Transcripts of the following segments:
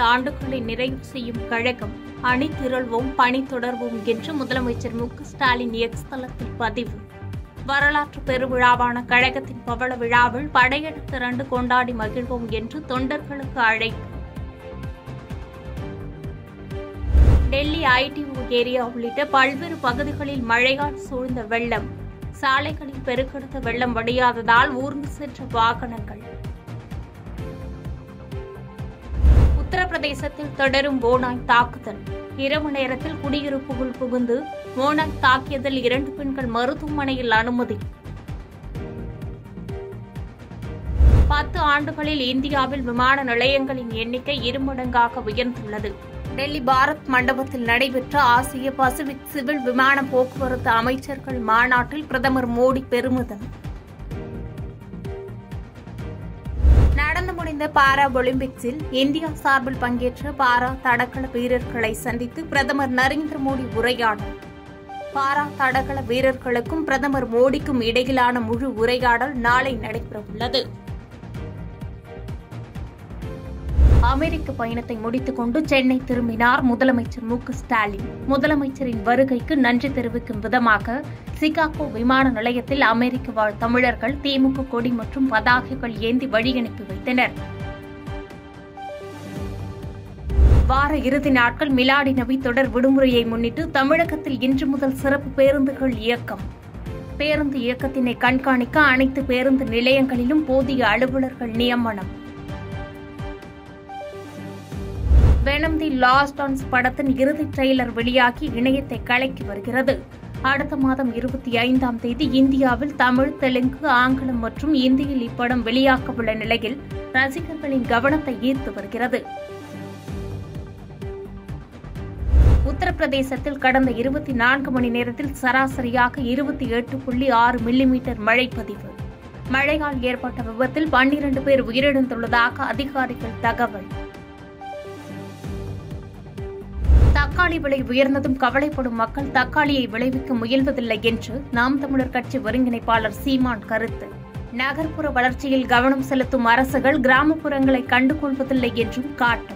ஆண்டுகளை நிறைவு செய்யும் கழகம் அணி திரள்வோம் பணி தொடர்வோம் என்று முதலமைச்சர் மு க ஸ்டாலின் எக்ஸ் தளத்தில் பதிவு வரலாற்று பெருவிழாவான கழகத்தின் பவள விழாவில் படையெடுத்து திரண்டு கொண்டாடி மகிழ்வோம் என்று தொண்டர்களுக்கு அழைப்பு டெல்லி ஐடிஓ ஏரியா உள்ளிட்ட பல்வேறு பகுதிகளில் மழையால் சூழ்ந்த வெள்ளம் சாலைகளில் பெருக்கெடுத்த வெள்ளம் வடியாததால் ஊர்ந்து சென்ற வாகனங்கள் உத்தரப்பிரதேசத்தில் தொடரும் ஓனாய் தாக்குதல் இரவு நேரத்தில் குடியிருப்புக்குள் புகுந்து ஓனாய் தாக்கியதில் இரண்டு பெண்கள் மருத்துவமனையில் அனுமதி பத்து ஆண்டுகளில் இந்தியாவில் விமான நிலையங்களின் எண்ணிக்கை இருமடங்காக உயர்ந்துள்ளது டெல்லி பாரத் மண்டபத்தில் நடைபெற்ற ஆசிய பசிபிக் சிவில் விமான போக்குவரத்து அமைச்சர்கள் மாநாட்டில் பிரதமர் மோடி பெருமிதம் நடந்து முடிந்த பாரா ஒலிம்பிக்ஸில் இந்தியா சார்பில் பங்கேற்ற பாரா தடகள வீரர்களை சந்தித்து பிரதமர் நரேந்திர மோடி உரையாடல் பாரா தடகள வீரர்களுக்கும் பிரதமர் மோடிக்கும் இடையிலான முழு உரையாடல் நாளை நடைபெறவுள்ளது அமெரிக்க பயணத்தை முடித்துக் கொண்டு சென்னை திரும்பினார் முதலமைச்சர் மு க ஸ்டாலின் முதலமைச்சரின் வருகைக்கு நன்றி தெரிவிக்கும் விதமாக சிகாகோ விமான நிலையத்தில் அமெரிக்க வாழ் தமிழர்கள் திமுக கொடி மற்றும் பதாகைகள் ஏந்தி வழியனுப்பி வைத்தனர் வார இறுதி நாட்கள் மிலாடி நபி தொடர் விடுமுறையை முன்னிட்டு தமிழகத்தில் இன்று முதல் சிறப்பு பேருந்துகள் இயக்கம் பேருந்து இயக்கத்தினை கண்காணிக்க அனைத்து பேருந்து நிலையங்களிலும் போதிய அலுவலர்கள் நியமனம் வெனம் தி லாஸ்ட் டான்ஸ் படத்தின் இறுதி ட்ரெய்லர் வெளியாகி இணையத்தை கலக்கி வருகிறது அடுத்த மாதம் இருபத்தி ஐந்தாம் தேதி இந்தியாவில் தமிழ் தெலுங்கு ஆங்கிலம் மற்றும் இந்தியில் இப்படம் வெளியாக உள்ள நிலையில் ரசிகர்களின் கவனத்தை ஈர்த்து வருகிறது உத்தரப்பிரதேசத்தில் கடந்த இருபத்தி நான்கு மணி நேரத்தில் சராசரியாக இருபத்தி எட்டு புள்ளி ஆறு மில்லிமீட்டர் மழை பதிவு மழையால் ஏற்பட்ட விபத்தில் பன்னிரண்டு பேர் உயிரிழந்துள்ளதாக அதிகாரிகள் தகவல் தக்காளி விலை உயர்ந்ததும் கவலைப்படும் மக்கள் தக்காளியை விளைவிக்க முயல்வதில்லை என்று நாம் தமிழர் கட்சி ஒருங்கிணைப்பாளர் சீமான் கருத்து நகர்ப்புற வளர்ச்சியில் கவனம் செலுத்தும் அரசுகள் கிராமப்புறங்களை கண்டுகொள்வதில்லை என்றும் காட்டும்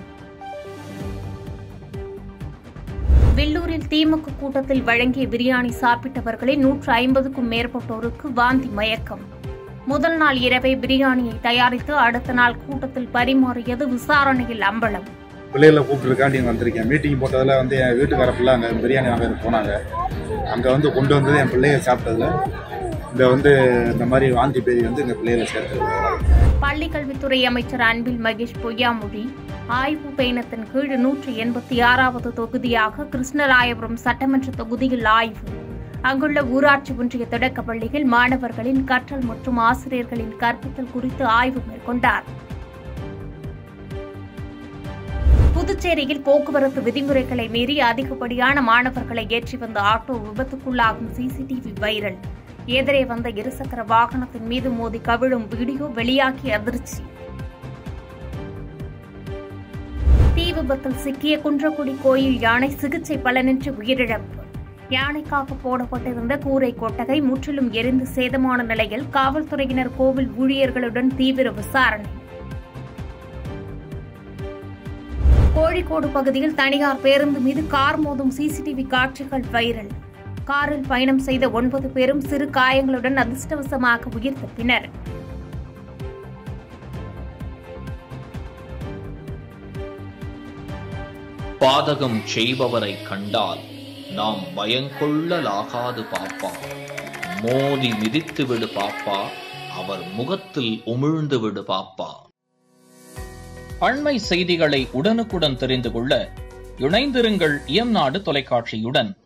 வெள்ளூரில் திமுக கூட்டத்தில் வழங்கிய பிரியாணி சாப்பிட்டவர்களில் நூற்று ஐம்பதுக்கும் மேற்பட்டோருக்கு வாந்தி மயக்கம் முதல் நாள் இரவே பிரியாணியை தயாரித்து அடுத்த நாள் கூட்டத்தில் பரிமாறியது விசாரணையில் அம்பலம் பிள்ளைகளை கூப்பிட்டுருக்காண்டி இங்கே வந்திருக்கேன் மீட்டிங் போட்டதில் வந்து என் வீட்டுக்கார பிள்ளை அங்கே பிரியாணி வாங்க போனாங்க அங்கே வந்து கொண்டு வந்தது என் பிள்ளைய சாப்பிட்டதுல இங்கே வந்து இந்த மாதிரி வாந்தி பேதி வந்து எங்கள் பிள்ளைகளை சேர்த்தது பள்ளிக் கல்வித்துறை அமைச்சர் அன்பில் மகேஷ் பொய்யாமொழி ஆய்வு பயணத்தின் கீழ் நூற்றி எண்பத்தி ஆறாவது தொகுதியாக கிருஷ்ணராயபுரம் சட்டமன்ற தொகுதியில் ஆய்வு அங்குள்ள ஊராட்சி ஒன்றிய தொடக்க பள்ளியில் மாணவர்களின் கற்றல் மற்றும் ஆசிரியர்களின் கற்பித்தல் குறித்து ஆய்வு மேற்கொண்டார் புதுச்சேரியில் போக்குவரத்து விதிமுறைகளை மீறி அதிகப்படியான மாணவர்களை ஏற்றி வந்த ஆட்டோ விபத்துக்குள்ளாகும் சிசிடிவி வைரல் எதிரே வந்த இருசக்கர வாகனத்தின் மீது மோதி கவிழும் வீடியோ வெளியாகி அதிர்ச்சி தீ விபத்தில் சிக்கிய குன்றக்குடி கோயில் யானை சிகிச்சை பலனின்றி உயிரிழப்பு யானைக்காக போடப்பட்டிருந்த கூரை கொட்டகை முற்றிலும் எரிந்து சேதமான நிலையில் காவல்துறையினர் கோவில் ஊழியர்களுடன் தீவிர விசாரணை கோழிக்கோடு பகுதியில் தனியார் பேருந்து மீது கார் மோதும் சிசிடிவி காட்சிகள் வைரல் காரில் பயணம் செய்த ஒன்பது பேரும் சிறு காயங்களுடன் அதிர்ஷ்டவசமாக உயிர் தப்பினர் பாதகம் செய்பவரை கண்டால் நாம் பயங்கொள்ளலாகாது பாப்பா மோதி மிதித்து விடு பாப்பா அவர் முகத்தில் உமிழ்ந்து விடு பாப்பா அண்மை செய்திகளை உடனுக்குடன் தெரிந்து கொள்ள இணைந்திருங்கள் இயம்நாடு தொலைக்காட்சியுடன்